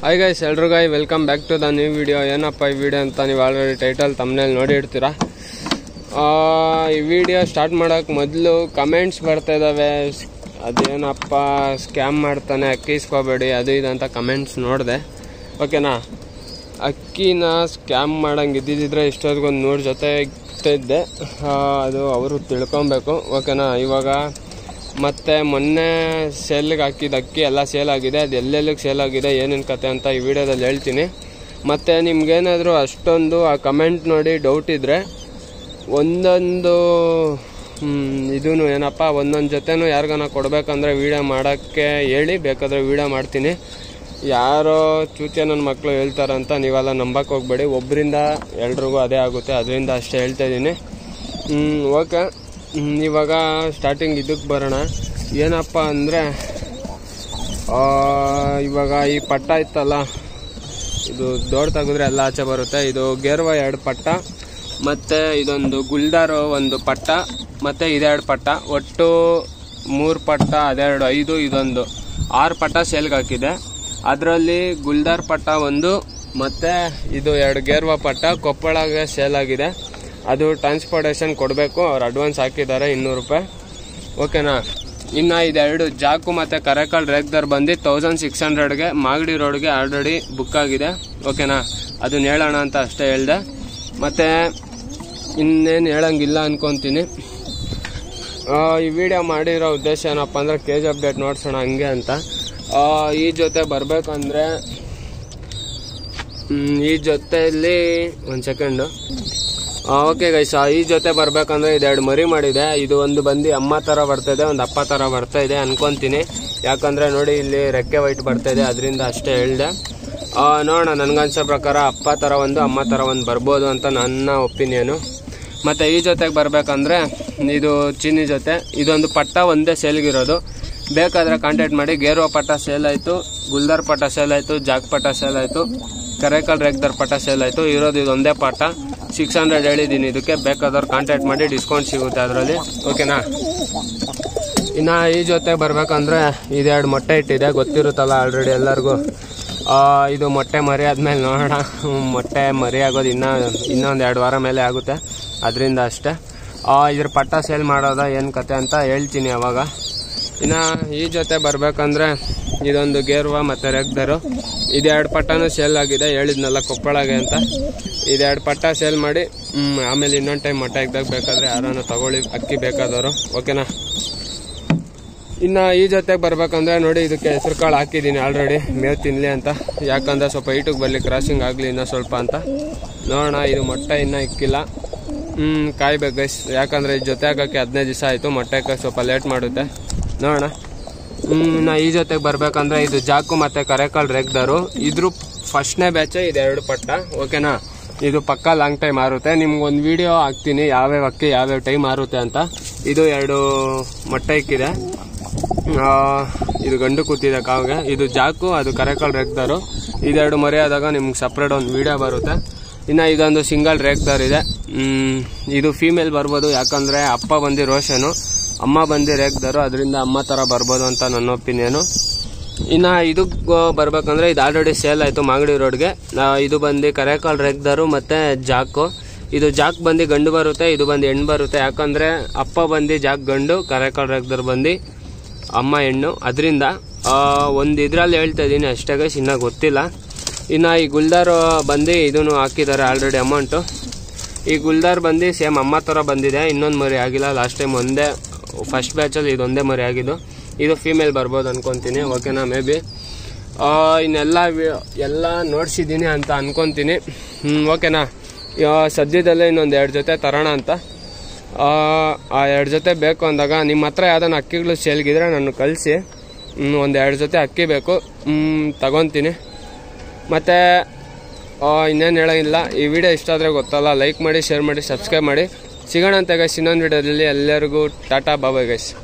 hi guys ಎಲ್ರಿಗಾಯ್ welcome back to the new video ಏನಪ್ಪ ಈ ವಿಡಿಯೋ ಅಂತ ನೀವು ಆಲ್ರೆಡಿ ಟೈಟಲ್ ತಮ್ಮನೇಲಿ ನೋಡಿ ಇರ್ತೀರಾ ಆ, ಈ ವಿಡಿಯೋ ಸ್ಟಾರ್ಟ್ ಮಾಡೋಕೆ ಮೊದಲು ಕಮೆಂಟ್ಸ್ ಬರ್ತಾ ಇದ್ದಾವೆ ಅದೇನಪ್ಪ ಸ್ಕ್ಯಾಮ್ ಮಾಡ್ತಾನೆ ಅಕ್ಕಿ ಇಸ್ಕೋಬೇಡಿ ಅದು ಇದು ಅಂತ ಕಮೆಂಟ್ಸ್ ನೋಡಿದೆ ಓಕೆನಾ ಅಕ್ಕಿನ ಸ್ಕ್ಯಾಮ್ ಮಾಡಂಗೆ ಇದ್ದಿದ್ದಿದ್ರೆ ಇಷ್ಟೊತ್ತಿಗೆ ಒಂದು ನೂರು ಜೊತೆ ಇದ್ದೆ ಆ, ಅದು ಅವರು ತಿಳ್ಕೊಬೇಕು ಓಕೆನಾ ಇವಾಗ ಮತ್ತು ಮೊನ್ನೆ ಸೇಲ್ಗೆ ಹಾಕಿದ ಅಕ್ಕಿ ಎಲ್ಲ ಸೇಲ್ ಆಗಿದೆ ಅದು ಎಲ್ಲೆಲ್ಲಿಗೆ ಸೇಲ್ ಆಗಿದೆ ಏನೇನು ಕತೆ ಅಂತ ಈ ವಿಡಿಯೋದಲ್ಲಿ ಹೇಳ್ತೀನಿ ಮತ್ತು ನಿಮ್ಗೇನಾದರೂ ಅಷ್ಟೊಂದು ಆ ಕಮೆಂಟ್ ನೋಡಿ ಡೌಟ್ ಇದ್ದರೆ ಒಂದೊಂದು ಇದೂ ಏನಪ್ಪ ಒಂದೊಂದು ಜೊತೆನೂ ಯಾರಿಗಾನ ಕೊಡಬೇಕಂದ್ರೆ ವೀಡಿಯೋ ಮಾಡೋಕ್ಕೆ ಹೇಳಿ ಬೇಕಾದರೆ ವೀಡಿಯೋ ಮಾಡ್ತೀನಿ ಯಾರೋ ಚೂಚೆ ನನ್ನ ಮಕ್ಕಳು ಹೇಳ್ತಾರಂತ ನೀವೆಲ್ಲ ನಂಬಕ್ಕೆ ಹೋಗ್ಬೇಡಿ ಒಬ್ಬರಿಂದ ಎಲ್ರಿಗೂ ಅದೇ ಆಗುತ್ತೆ ಅದರಿಂದ ಅಷ್ಟೇ ಹೇಳ್ತಾ ಇದ್ದೀನಿ ಓಕೆ ಇವಾಗ ಸ್ಟಾರ್ಟಿಂಗ್ ಇದಕ್ಕೆ ಬರೋಣ ಏನಪ್ಪ ಅಂದರೆ ಇವಾಗ ಈ ಪಟ್ಟ ಇತ್ತಲ್ಲ ಇದು ದೊಡ್ಡ ತೆಗೆದ್ರೆ ಎಲ್ಲ ಆಚೆ ಬರುತ್ತೆ ಇದು ಗೇರ್ವ ಎರಡು ಪಟ್ಟ ಮತ್ತು ಇದೊಂದು ಗುಲ್ದಾರು ಒಂದು ಪಟ್ಟ ಮತ್ತು ಇದೆರಡು ಪಟ್ಟ ಒಟ್ಟು ಮೂರು ಪಟ್ಟ ಅದೆರಡು ಐದು ಇದೊಂದು ಆರು ಪಟ್ಟ ಸೇಲ್ಗೆ ಹಾಕಿದೆ ಅದರಲ್ಲಿ ಗುಲ್ದಾರ್ ಪಟ್ಟ ಒಂದು ಮತ್ತು ಇದು ಎರಡು ಗೇರ್ವ ಪಟ್ಟ ಕೊಪ್ಪಳಗೆ ಸೇಲ್ ಆಗಿದೆ ಅದು ಟ್ರಾನ್ಸ್ಪೋರ್ಟೇಷನ್ ಕೊಡಬೇಕು ಅವ್ರು ಅಡ್ವಾನ್ಸ್ ಹಾಕಿದ್ದಾರೆ ಇನ್ನೂರು ರೂಪಾಯಿ ಓಕೆನಾ ಇನ್ನು ಇದೆರಡು ಜಾಕು ಮತ್ತು ಕರೆಕಾಲ್ ರೇಗ್ದರ್ ಬಂದು ತೌಸಂಡ್ ಸಿಕ್ಸ್ ಹಂಡ್ರೆಡ್ಗೆ ಮಾಗಡಿ ರೋಡ್ಗೆ ಆಲ್ರೆಡಿ ಬುಕ್ ಆಗಿದೆ ಓಕೆನಾ ಅದನ್ನ ಹೇಳೋಣ ಅಂತ ಅಷ್ಟೇ ಹೇಳ್ದೆ ಮತ್ತು ಇನ್ನೇನು ಹೇಳಂಗಿಲ್ಲ ಅನ್ಕೊತೀನಿ ಆ, ಈ ವಿಡಿಯೋ ಮಾಡಿರೋ ಉದ್ದೇಶ ಏನಪ್ಪ ಅಂದರೆ ಕೆ ಜಿ ಅಪ್ಡೇಟ್ ನೋಡ್ಸೋಣ ಹಂಗೆ ಅಂತ ಆ, ಈ ಜೊತೆ ಬರಬೇಕಂದ್ರೆ ಈ ಜೊತೆಯಲ್ಲಿ ಒಂದು ಸೆಕೆಂಡು ಓಕೆ ಗೈಸ್ ಈ ಜೊತೆ ಬರ್ಬೇಕಂದ್ರೆ ಇದೆರಡು ಮರಿ ಮಾಡಿದೆ ಇದು ಒಂದು ಬಂದು ಅಮ್ಮ ಥರ ಬರ್ತಾಯಿದೆ ಒಂದು ಅಪ್ಪ ಥರ ಬರ್ತಾ ಇದೆ ಅನ್ಕೊಂತೀನಿ ಯಾಕಂದರೆ ನೋಡಿ ಇಲ್ಲಿ ರೆಕ್ಕೆ ವೈಟ್ ಬರ್ತಾ ಇದೆ ಅದರಿಂದ ಅಷ್ಟೇ ಹೇಳಿದೆ ನೋಡೋಣ ನನಗನ್ಸೋ ಪ್ರಕಾರ ಅಪ್ಪ ಥರ ಒಂದು ಅಮ್ಮ ಥರ ಒಂದು ಬರ್ಬೋದು ಅಂತ ನನ್ನ ಒಪಿನಿಯನು ಮತ್ತು ಈ ಜೊತೆಗೆ ಬರಬೇಕಂದ್ರೆ ಇದು ಚೀನಿ ಜೊತೆ ಇದೊಂದು ಪಟ್ಟ ಒಂದೇ ಸೇಲ್ಗಿರೋದು ಬೇಕಾದರೆ ಕಾಂಟ್ಯಾಕ್ಟ್ ಮಾಡಿ ಗೇರುವ ಪಟ್ಟ ಸೇಲ್ ಆಯಿತು ಗುಲ್ದಾರ್ ಪಟ್ಟ ಸೇಲ್ ಆಯಿತು ಜಾಗ್ ಪಟ್ಟ ಸೇಲ್ ಆಯಿತು ಕರೇಕಲ್ ರೇಗ್ದರ್ ಪಟ್ಟ ಸೇಲ್ ಆಯಿತು ಇರೋದು ಇದೊಂದೇ ಪಟ್ಟ ಸಿಕ್ಸ್ ಹಂಡ್ರೆಡ್ ಹೇಳಿದ್ದೀನಿ ಇದಕ್ಕೆ ಬೇಕಾದವ್ರು ಕಾಂಟ್ಯಾಕ್ಟ್ ಮಾಡಿ ಡಿಸ್ಕೌಂಟ್ ಸಿಗುತ್ತೆ ಅದರಲ್ಲಿ ಓಕೆನಾ ಇನ್ನು ಈ ಜೊತೆ ಬರಬೇಕಂದ್ರೆ ಇದೆರಡು ಮೊಟ್ಟೆ ಇಟ್ಟಿದೆ ಗೊತ್ತಿರುತ್ತಲ್ಲ ಆಲ್ರೆಡಿ ಎಲ್ಲರಿಗೂ ಆ, ಇದು ಮೊಟ್ಟೆ ಮರಿ ಆದ್ಮೇಲೆ ನೋಡೋಣ ಹ್ಮ್, ಮೊಟ್ಟೆ ಮರಿ ಆಗೋದು ಇನ್ನೂ ಇನ್ನೊಂದು ಎರಡು ವಾರ ಮೇಲೆ ಆಗುತ್ತೆ ಅದರಿಂದ ಅಷ್ಟೇ ಆ, ಇದ್ರ ಪಟ್ಟ ಸೇಲ್ ಮಾಡೋದ ಏನು ಕತೆ ಅಂತ ಹೇಳ್ತೀನಿ ಅವಾಗ ಇನ್ನು ಈ ಜೊತೆ ಬರಬೇಕಂದ್ರೆ ಇದೊಂದು ಗೇರ್ವ ಮತ್ತು ರೆಗ್ದರು ಇದೆರಡು ಪಟ್ಟನೂ ಸೇಲ್ ಆಗಿದೆ ಹೇಳಿದ್ನಲ್ಲ ಕೊಪ್ಪಳಗೆ ಅಂತ ಇದೆರಡು ಪಟ್ಟ ಸೇಲ್ ಮಾಡಿ ಹ್ಮ್, ಆಮೇಲೆ ಇನ್ನೊಂದು ಟೈಮ್ ಮೊಟ್ಟೆ ಇದ್ದಾಗ ಬೇಕಾದರೆ ಯಾರನ್ನ ತಗೊಳ್ಳಿ ಅಕ್ಕಿ ಬೇಕಾದವರು ಓಕೆನಾ ಇನ್ನು ಈ ಜೊತೆಗೆ ಬರ್ಬೇಕಂದ್ರೆ ನೋಡಿ ಇದಕ್ಕೆ ಹೆಸರು ಕಾಳು ಹಾಕಿದ್ದೀನಿ ಆಲ್ರೆಡಿ ಮೇವು ತಿನ್ನಲಿ ಅಂತ ಯಾಕಂದ್ರೆ ಸ್ವಲ್ಪ ಈಟಿಗೆ ಬರಲಿ ಕ್ರಾಸಿಂಗ್ ಆಗಲಿ ಇನ್ನೂ ಸ್ವಲ್ಪ ಅಂತ ನೋಡೋಣ ಇದು ಮೊಟ್ಟೆ ಇನ್ನೂ ಇಕ್ಕಿಲ್ಲ ಹ್ಞೂ ಕಾಯ್ಬೇಕು ಗೈಸ್ ಯಾಕಂದರೆ ಇದು ಜೊತೆ ಆಗೋಕ್ಕೆ ಹದಿನೈದು ದಿವಸ ಆಯಿತು ಮೊಟ್ಟೆ ಹಾಕೋಕೆ ಸ್ವಲ್ಪ ಲೇಟ್ ಮಾಡುತ್ತೆ ನೋಡೋಣ ಹ್ಮ್, ಇನ್ನು ಈ ಜೊತೆಗೆ ಬರ್ಬೇಕಂದ್ರೆ ಇದು ಜಾಕು ಮತ್ತು ಕರೆಕಾಲ್ ರೆಗ್ದರು ಇದ್ರ ಫಸ್ಟ್ನೇ ಬ್ಯಾಚೆ ಇದೆರಡು ಪಟ್ಟ ಓಕೆನಾ ಇದು ಪಕ್ಕ ಲಾಂಗ್ ಟೈಮ್ ಆರುತ್ತೆ ನಿಮ್ಗೆ ಒಂದು ವಿಡಿಯೋ ಹಾಕ್ತೀನಿ ಯಾವ್ಯಾವ ಅಕ್ಕಿ ಯಾವ್ಯಾವ ಟೈಮ್ ಆರುತ್ತೆ ಅಂತ ಇದು ಎರಡು ಮೊಟ್ಟೆ ಇಕ್ಕಿದೆ ಆ, ಇದು ಗಂಡು ಕೂತಿದೆ ಕಾವ್ಗೆ ಇದು ಜಾಕು ಅದು ಕರೆಕಾಲ್ ರೇಗ್ದಾರು ಇದೆರಡು ಮರಿ ಆದಾಗ ನಿಮ್ಗೆ ಸಪ್ರೇಟ್ ಒಂದು ವಿಡಿಯೋ ಬರುತ್ತೆ ಇನ್ನು ಇದೊಂದು ಸಿಂಗಲ್ ರೇಗ್ದಾರ್ ಇದೆ ಮ್, ಇದು ಫೀಮೇಲ್ ಬರ್ಬೋದು ಯಾಕಂದರೆ ಅಪ್ಪ ಬಂದು ರೋಷನು ಅಮ್ಮ ಬಂದು ರೇಗ್ದಾರು ಅದರಿಂದ ಅಮ್ಮ ಥರ ಬರ್ಬೋದು ಅಂತ ನನ್ನ ಒಪಿನಿಯನು ಇನ್ನು ಇದಕ್ಕೆ ಬರ್ಬೇಕಂದ್ರೆ ಇದು ಆಲ್ರೆಡಿ ಸೇಲ್ ಆಯಿತು ಮಾಗಡಿ ರೋಡ್ಗೆ ನಾ- ಇದು ಬಂದು ಕರೆಕಾಲ್ ರೇಗ್ದಾರು ಮತ್ತು ಜಾಕು ಇದು ಜಾಕ್ ಬಂದು ಗಂಡು ಬರುತ್ತೆ ಇದು ಬಂದು ಹೆಣ್ಣು ಬರುತ್ತೆ ಯಾಕಂದರೆ ಅಪ್ಪ ಬಂದು ಜಾಕ್ ಗಂಡು ಕರೆಕಾಲ್ ರೇಗ್ದಾರು ಬಂದು ಅಮ್ಮ ಹೆಣ್ಣು ಅದರಿಂದ ಒಂದು ಇದರಲ್ಲಿ ಹೇಳ್ತಾ ಇದ್ದೀನಿ ಅಷ್ಟೇ ಗೈಸ್ ಇನ್ನೂ ಗೊತ್ತಿಲ್ಲ ಇನ್ನು ಈ ಗುಲ್ದಾರ್ ಬಂದು ಇದನ್ನು ಹಾಕಿದ್ದಾರೆ ಆಲ್ರೆಡಿ ಅಮೌಂಟು ಈ ಗುಲ್ದಾರ್ ಬಂದು ಸೇಮ್ ಅಮ್ಮ ಥರ ಬಂದಿದೆ ಇನ್ನೊಂದು ಮರಿ ಆಗಿಲ್ಲ ಲಾಸ್ಟ್ ಟೈಮ್ ಒಂದೇ ಫಸ್ಟ್ ಬ್ಯಾಚಲ್ಲಿ ಇದೊಂದೇ ಮರಿ ಆಗಿದ್ದು ಇದು ಫೀಮೇಲ್ ಬರ್ಬೋದು ಅನ್ಕೊತೀನಿ ಓಕೆನಾ ಮೇ ಬಿ ಇನ್ನೆಲ್ಲ ವಿ- ಎಲ್ಲ ನೋಡ್ಸಿದ್ದೀನಿ ಅಂತ ಅನ್ಕೊತೀನಿ ಹ್ಞೂ ಓಕೆನಾ ಇವಾಗ ಸದ್ಯದಲ್ಲೇ ಇನ್ನೊಂದು ಎರಡು ಜೊತೆ ತರೋಣ ಅಂತ ಆ ಆ ಎರಡು ಜೊತೆ ಬೇಕು ಅಂದಾಗ ನಿಮ್ಮ ಹತ್ರ ಯಾವ್ದಾನ ಅಕ್ಕಿಗಳು ಸೇಲ್ಗಿದ್ರೆ ನಾನು ಕಳಿಸಿ ಒಂದು ಎರಡು ಜೊತೆ ಅಕ್ಕಿ ಬೇಕು ಹ್ಮ್, ತಗೊತೀನಿ ಮತ್ತು ಇನ್ನೇನು ಹೇಳೋಂಗಿಲ್ಲ ಈ ವಿಡಿಯೋ ಇಷ್ಟ ಆದರೆ ಗೊತ್ತಲ್ಲ ಲೈಕ್ ಮಾಡಿ ಶೇರ್ ಮಾಡಿ ಸಬ್ಸ್ಕ್ರೈಬ್ ಮಾಡಿ ಸಿಗೋಣ ಅಂತ ಗೈಸ್ ಇನ್ನೊಂದು ವಿಡಿಯೋದಲ್ಲಿ ಎಲ್ಲರಿಗೂ ಟಾಟಾ ಬಾಬಾಯ್ ಗೈಸ್